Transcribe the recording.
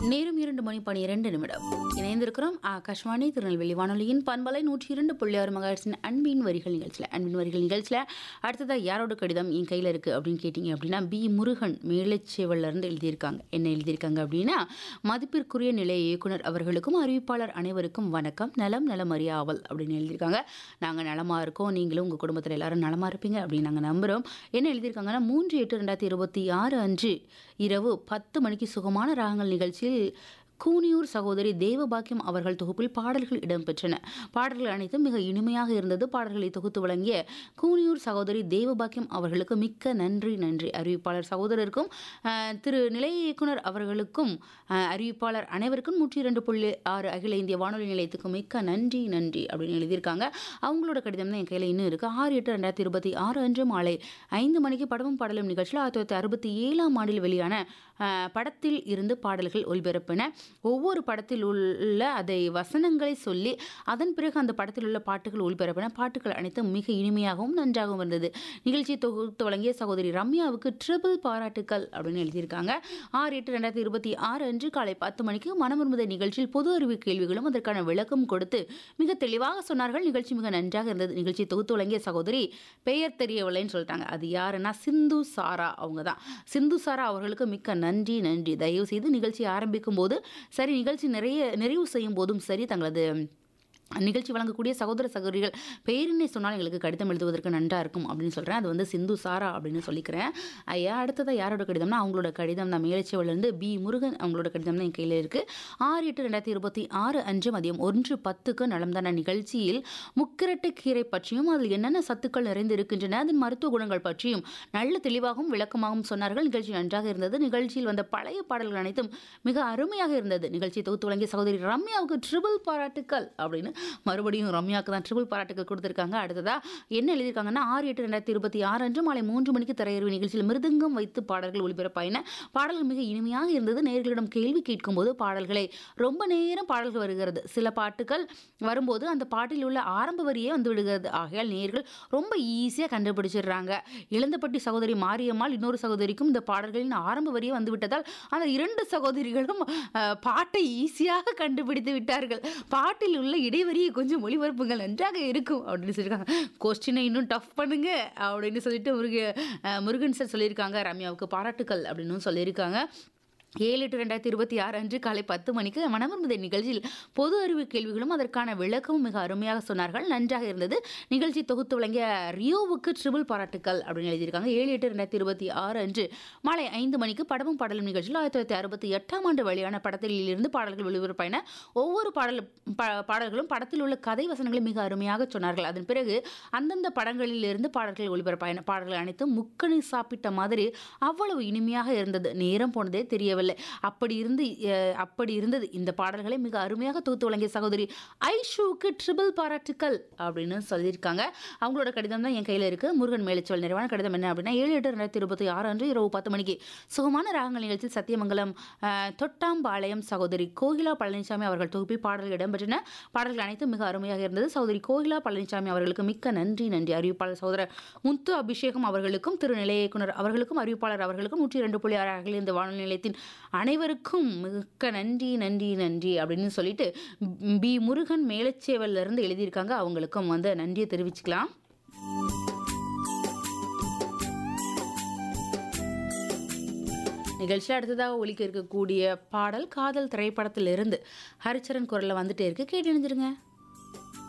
நேரம் இரண்டு மணி பனிரெண்டு நிமிடம் இணைந்திருக்கிறோம் ஆகாஷ்வாணி திருநெல்வேலி வானொலியின் பண்பலை நூற்றி இரண்டு புள்ளி ஆறு மகாட்சின் அன்பின் வரிகள் நிகழ்ச்சியில் அன்பின் வரிகள் நிகழ்ச்சியில் அடுத்ததாக யாரோட கடிதம் என் கையில் இருக்குது அப்படின்னு கேட்டிங்க அப்படின்னா பி முருகன் மேலச்சேவல்ல இருந்து எழுதியிருக்காங்க என்ன எழுதியிருக்காங்க அப்படின்னா மதிப்பிற்குரிய நிலைய இயக்குனர் அவர்களுக்கும் அறிவிப்பாளர் அனைவருக்கும் வணக்கம் நலம் நலம் அறியாவல் அப்படின்னு எழுதியிருக்காங்க நாங்கள் நலமாக இருக்கோம் நீங்களும் உங்கள் குடும்பத்தில் எல்லாரும் நலமாக இருப்பீங்க அப்படின்னு நாங்கள் நம்புகிறோம் என்ன எழுதியிருக்காங்கன்னா மூன்று எட்டு ரெண்டாயிரத்தி இருபத்தி ஆறு அன்று இரவு பத்து மணிக்கு சுகமான ராகங்கள் நிகழ்ச்சியில் கூனியூர் சகோதரி தேவபாக்கியம் அவர்கள் தொகுப்பில் பாடல்கள் இடம்பெற்றன பாடல்கள் அனைத்தும் மிக இனிமையாக இருந்தது பாடல்களை தொகுத்து வழங்கிய கூனியூர் சகோதரி தேவபாக்கியம் அவர்களுக்கு மிக்க நன்றி நன்றி அறிவிப்பாளர் சகோதரருக்கும் அஹ், திரு நிலைய இயக்குனர் அவர்களுக்கும் அஹ், அறிவிப்பாளர் அனைவருக்கும் நூற்றி இரண்டு புள்ளி ஆறு அகில இந்திய வானொலி நிலையத்துக்கும் மிக்க நன்றி நன்றி அப்படின்னு எழுதியிருக்காங்க அவங்களோட கடிதம் தான் என் கையில் இன்னும் இருக்குது ஆறு எட்டு ரெண்டாயிரத்தி இருபத்தி ஆறு அன்று மாலை ஐந்து மணிக்கு படமும் பாடலும் நிகழ்ச்சியில் ஆயிரத்தி தொள்ளாயிரத்தி அறுபத்தி ஏழாம் ஆண்டில் வெளியான அஹ், படத்தில் இருந்து பாடல்கள் ஒலிபரப்பின ஒவ்வொரு படத்தில் உள்ள அதை வசனங்களை சொல்லி அதன் பிறகு அந்த படத்தில் உள்ள பாட்டுகள் ஒளிபரப்பின பாட்டுகள் அனைத்தும் மிக இனிமையாகவும் நன்றாகவும் இருந்தது நிகழ்ச்சியை தொகுத்து வழங்கிய சகோதரி ரம்யாவுக்கு ட்ரிபிள் பாராட்டுக்கள் அப்படின்னு எழுதியிருக்காங்க ஆறு எட்டு ரெண்டாயிரத்தி இருபத்தி ஆறு அன்று காலை பத்து மணிக்கு மனமருமுத நிகழ்ச்சியில் பொது அறிவு கேள்விகளும் அதற்கான விளக்கம் கொடுத்து மிக தெளிவாக சொன்னார்கள் நிகழ்ச்சி மிக நன்றாக இருந்தது நிகழ்ச்சியை தொகுத்து வழங்கிய சகோதரி பெயர் தெரியவில்லைன்னு சொல்லிட்டாங்க அது யாருன்னா சிந்து சாரா அவங்க தான் சிந்து சாரா அவர்களுக்கு மிக்க நன்றி நன்றி தயவு செய்து நிகழ்ச்சி ஆரம்பிக்கும் போது சரி நிகழ்ச்சி நிறைய நிறைவு செய்யும் போதும் சரி தங்களது நிகழ்ச்சி வழங்கக்கூடிய சகோதர சகோதரிகள் பெயரினை சொன்னால் எங்களுக்கு கடிதம் எழுதுவதற்கு நன்றா இருக்கும் அப்படின்னு சொல்கிறேன் அது வந்து சிந்து சாரா அப்படின்னு சொல்லிக்கிறேன் ஐயா அடுத்ததாக யாரோட கடிதம்னா அவங்களோட கடிதம் தான் மேலச்சேவலேருந்து பி முருகன் அவங்களோட கடிதம் தான் என் கையில் இருக்குது ஆறு எட்டு ரெண்டாயிரத்தி இருபத்தி ஆறு அன்று மதியம் ஒன்று பத்துக்கு நலம்தான நிகழ்ச்சியில் முக்கிரட்டை கீரை பற்றியும் அதில் என்னென்ன சத்துக்கள் நிறைந்து இருக்கின்றன அதன் மருத்துவ குணங்கள் பற்றியும் நல்ல தெளிவாகவும் விளக்கமாகவும் சொன்னார்கள் நிகழ்ச்சி நன்றாக இருந்தது நிகழ்ச்சியில் வந்த பழைய பாடல்கள் அனைத்தும் மிக அருமையாக இருந்தது நிகழ்ச்சியை தொகுத்து வழங்கிய சகோதரி ரம்யாவுக்கு ட்ரிபிள் பாராட்டுக்கள் அப்படின்னு மறுபடியும் ரம்யாவுக்கு தான் ட்ரிபிள் பாராட்டுகள் கொடுத்துருக்காங்க அடுத்ததா என்ன எழுதியிருக்காங்கன்னா ஆறு எட்டு ரெண்டாயிரத்தி இருபத்தி ஆறு அன்று மாலை மூன்று மணிக்கு திரையறிவு நிகழ்ச்சியில் மிருதங்கம் வைத்து பாடல்கள் ஒளிபரப்பாயின பாடல்கள் மிக இனிமையாக இருந்தது நேர்களிடம் கேள்வி கேட்கும்போது பாடல்களை ரொம்ப நேரம் பாடல்கள் வருகிறது சில பாட்டுகள் வரும்போது அந்த பாட்டில் உள்ள ஆரம்ப வரியே வந்து விடுகிறது ஆகையால் நேர்கள் ரொம்ப ஈஸியாக கண்டுபிடிச்சிடுறாங்க இளந்தப்பட்டி சகோதரி மாரியம்மாள் இன்னொரு சகோதரிக்கும் இந்த பாடல்களின் ஆரம்ப வரியே வந்து விட்டதால் அந்த இரண்டு சகோதரிகளும் அஹ், பாட்டை ஈஸியாக கண்டுபிடித்து விட்டார்கள் பாட்டில் உள்ள இடைவெளியை கொஞ்சம் ஒளிபரப்புங்கள் நன்றாக இருக்கும் அப்படின்னு சொல்லியிருக்காங்க கொஸ்டினை இன்னும் டஃப் பண்ணுங்க அப்படின்னு சொல்லிட்டு முருக அஹ், முருகன் சார் சொல்லியிருக்காங்க ரம்யாவுக்கு பாராட்டுக்கள் அப்படின்னு சொல்லியிருக்காங்க ஏழு எட்டு ரெண்டாயிரத்தி இருபத்தி ஆறு அன்று காலை பத்து மணிக்கு மனமர்முதை நிகழ்ச்சியில் பொது அறிவு கேள்விகளும் அதற்கான விளக்கமும் மிக அருமையாக சொன்னார்கள் நன்றாக இருந்தது நிகழ்ச்சி தொகுத்து வழங்கிய ரியோவுக்கு ட்ரிபிள் பாராட்டுக்கள் அப்படின்னு எழுதியிருக்காங்க ஏழு எட்டு ரெண்டாயிரத்தி இருபத்தி ஆறு அன்று மாலை ஐந்து மணிக்கு படமும் பாடலும் நிகழ்ச்சியில் ஆயிரத்தி தொள்ளாயிரத்தி அறுபத்தி எட்டாம் ஆண்டு வெளியான படத்தில் இருந்து பாடல்கள் ஒளிபரப்பாயின ஒவ்வொரு பாடல் ப- பாடல்களும் படத்தில் உள்ள கதை வசனங்களை மிக அருமையாக சொன்னார்கள் அதன் பிறகு அந்தந்த படங்களில் இருந்து பாடல்கள் ஒளிபரப்பாயின பாடல்கள் அனைத்தும் முக்கணி சாப்பிட்ட மாதிரி அவ்வளவு இனிமையாக இருந்தது நேரம் போனதே தெரியவில்லை அப்படி இருந்து அஹ், அப்படி இருந்தது இந்த பாடல்களை மிக அருமையாக தொகுத்து வழங்கிய சகோதரி ஐஷுவுக்கு ட்ரிபிள் பாராட்டுக்கள் அப்படின்னு சொல்லியிருக்காங்க அவங்களோட கடிதம் தான் என் கையில் இருக்கு முருகன் மேலச்சொல் நிறைவான கடிதம் என்ன அப்படின்னா ஏழு எட்டு ரெண்டாயிரத்தி இருபத்தி ஆறு அன்று இரவு பத்து மணிக்கு சுகமான ராகங்கள் நிகழ்ச்சியில் சத்தியமங்கலம் அஹ், தொட்டாம்பாளையம் சகோதரி கோகிலா பழனிசாமி அவர்கள் தொகுப்பில் பாடல்கள் இடம்பெற்றன பாடல்கள் அனைத்தும் மிக அருமையாக இருந்தது சகோதரி கோகிலா பழனிசாமி அவர்களுக்கு மிக்க நன்றி நன்றி அறிவிப்பாளர் சகோதரர் முத்து அபிஷேகம் அவர்களுக்கும் திரு நிலைய இயக்குனர் அவர்களுக்கும் அறிவிப்பாளர் அவர்களுக்கும் நூற்றி இரண்டு புள்ளி ஆறு அகில இந்த வானொலி நிலையத்தின் அனைவருக்கும் மிக்க நன்றி நன்றி நன்றி அப்படின்னு சொல்லிட்டு பி முருகன் மேலச்சேவல்ல இருந்து எழுதியிருக்காங்க அவங்களுக்கும் வந்து நன்றியை தெரிவிச்சுக்கலாம் நிகழ்ச்சியில் அடுத்ததாக ஒலிக்க இருக்கக்கூடிய பாடல் காதல் திரைப்படத்திலிருந்து ஹரிச்சரன் குரலில் வந்துட்டே இருக்கு கேட்டு இணைஞ்சிருங்க